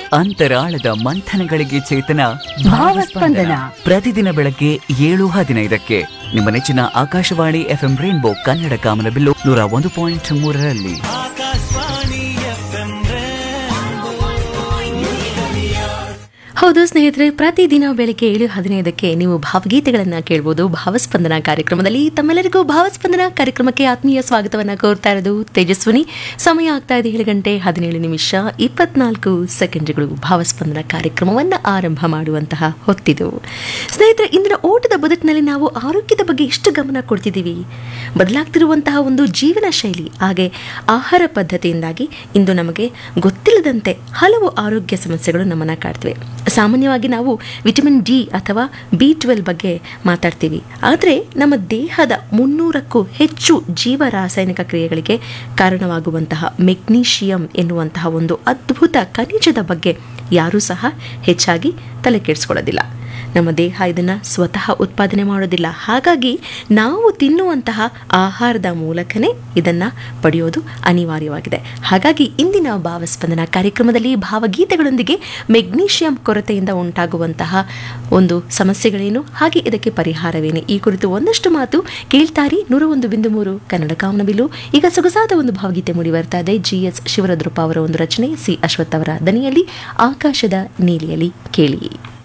ಅಂತರಾಳದ ಮಂಥನಗಳಿಗೆ ಚೇತನ ಭಾವಸ್ಪಂದನ. ಪ್ರತಿದಿನ ಬೆಳಗ್ಗೆ ಏಳು ಹದಿನೈದಕ್ಕೆ ನಿಮ್ಮ ನೆಚ್ಚಿನ ಆಕಾಶವಾಣಿ ಎಫ್ಎಂ ರೈನ್ಬೋ ಕನ್ನಡ ಕಾಮನಬಿಲ್ಲು ನೂರ ಒಂದು ಪಾಯಿಂಟ್ ಮೂರರಲ್ಲಿ ಹೌದು ಸ್ನೇಹಿತರೆ ಪ್ರತಿದಿನ ಬೆಳಿಗ್ಗೆ ಏಳು ಹದಿನೈದಕ್ಕೆ ನೀವು ಭಾವಗೀತೆಗಳನ್ನು ಕೇಳ್ಬೋದು ಭಾವಸ್ಪಂದನ ಕಾರ್ಯಕ್ರಮದಲ್ಲಿ ತಮ್ಮೆಲ್ಲರಿಗೂ ಭಾವಸ್ಪಂದನ ಕಾರ್ಯಕ್ರಮಕ್ಕೆ ಆತ್ಮೀಯ ಸ್ವಾಗತವನ್ನು ಕೋರ್ತಾ ಇರೋದು ತೇಜಸ್ವಿನಿ ಸಮಯ ಆಗ್ತಾ ಇದೆ ಏಳು ಗಂಟೆ ಹದಿನೇಳು ನಿಮಿಷ ಇಪ್ಪತ್ನಾಲ್ಕು ಸೆಕೆಂಡ್ಗಳು ಭಾವಸ್ಪಂದನ ಕಾರ್ಯಕ್ರಮವನ್ನು ಆರಂಭ ಮಾಡುವಂತಹ ಹೊತ್ತಿದು ಸ್ನೇಹಿತರೆ ಇಂದಿನ ಓಟದ ಬದುಕಿನಲ್ಲಿ ನಾವು ಆರೋಗ್ಯದ ಬಗ್ಗೆ ಎಷ್ಟು ಗಮನ ಕೊಡ್ತಿದ್ದೀವಿ ಬದಲಾಗ್ತಿರುವಂತಹ ಒಂದು ಜೀವನ ಶೈಲಿ ಹಾಗೆ ಆಹಾರ ಪದ್ಧತಿಯಿಂದಾಗಿ ಇಂದು ನಮಗೆ ಗೊತ್ತಿಲ್ಲದಂತೆ ಹಲವು ಆರೋಗ್ಯ ಸಮಸ್ಯೆಗಳು ನಮ್ಮನ್ನು ಕಾಡ್ತಿವೆ ಸಾಮಾನ್ಯವಾಗಿ ನಾವು ವಿಟಮಿನ್ ಡಿ ಅಥವಾ ಬಿ ಟ್ವೆಲ್ ಬಗ್ಗೆ ಮಾತಾಡ್ತೀವಿ ಆದರೆ ನಮ್ಮ ದೇಹದ ಮುನ್ನೂರಕ್ಕೂ ಹೆಚ್ಚು ಜೀವ ರಾಸಾಯನಿಕ ಕ್ರಿಯೆಗಳಿಗೆ ಕಾರಣವಾಗುವಂತಹ ಮೆಗ್ನೀಷಿಯಂ ಎನ್ನುವಂತಹ ಒಂದು ಅದ್ಭುತ ಖನಿಜದ ಬಗ್ಗೆ ಯಾರೂ ಸಹ ಹೆಚ್ಚಾಗಿ ತಲೆ ಕೆಡಿಸ್ಕೊಳ್ಳೋದಿಲ್ಲ ನಮ್ಮ ದೇಹ ಇದನ್ನು ಸ್ವತಃ ಉತ್ಪಾದನೆ ಮಾಡೋದಿಲ್ಲ ಹಾಗಾಗಿ ನಾವು ತಿನ್ನುವಂತಹ ಆಹಾರದ ಮೂಲಕನೇ ಇದನ್ನು ಪಡೆಯೋದು ಅನಿವಾರ್ಯವಾಗಿದೆ ಹಾಗಾಗಿ ಇಂದಿನ ಭಾವಸ್ಪಂದನ ಕಾರ್ಯಕ್ರಮದಲ್ಲಿ ಭಾವಗೀತೆಗಳೊಂದಿಗೆ ಮೆಗ್ನೀಷಿಯಂ ಕೊರತೆಯಿಂದ ಉಂಟಾಗುವಂತಹ ಒಂದು ಸಮಸ್ಯೆಗಳೇನು ಹಾಗೆ ಇದಕ್ಕೆ ಪರಿಹಾರವೇನು ಈ ಕುರಿತು ಒಂದಷ್ಟು ಮಾತು ಕೇಳ್ತಾರಿ ನೂರ ಒಂದು ಬಿಂದು ಮೂರು ಕನ್ನಡ ಕಾಮನಬಿಲ್ಲು ಈಗ ಸೊಗಸಾದ ಒಂದು ಭಾವಗೀತೆ ಮೂಡಿ ಬರ್ತಾ ಇದೆ ಜಿ ಎಸ್ ಶಿವರುದ್ರಪ್ಪ ಅವರ ಒಂದು ರಚನೆ ಸಿ ಅಶ್ವಥ್ ಅವರ ದನಿಯಲ್ಲಿ ಆಕಾಶದ ನೀಲಿಯಲ್ಲಿ ಕೇಳಿ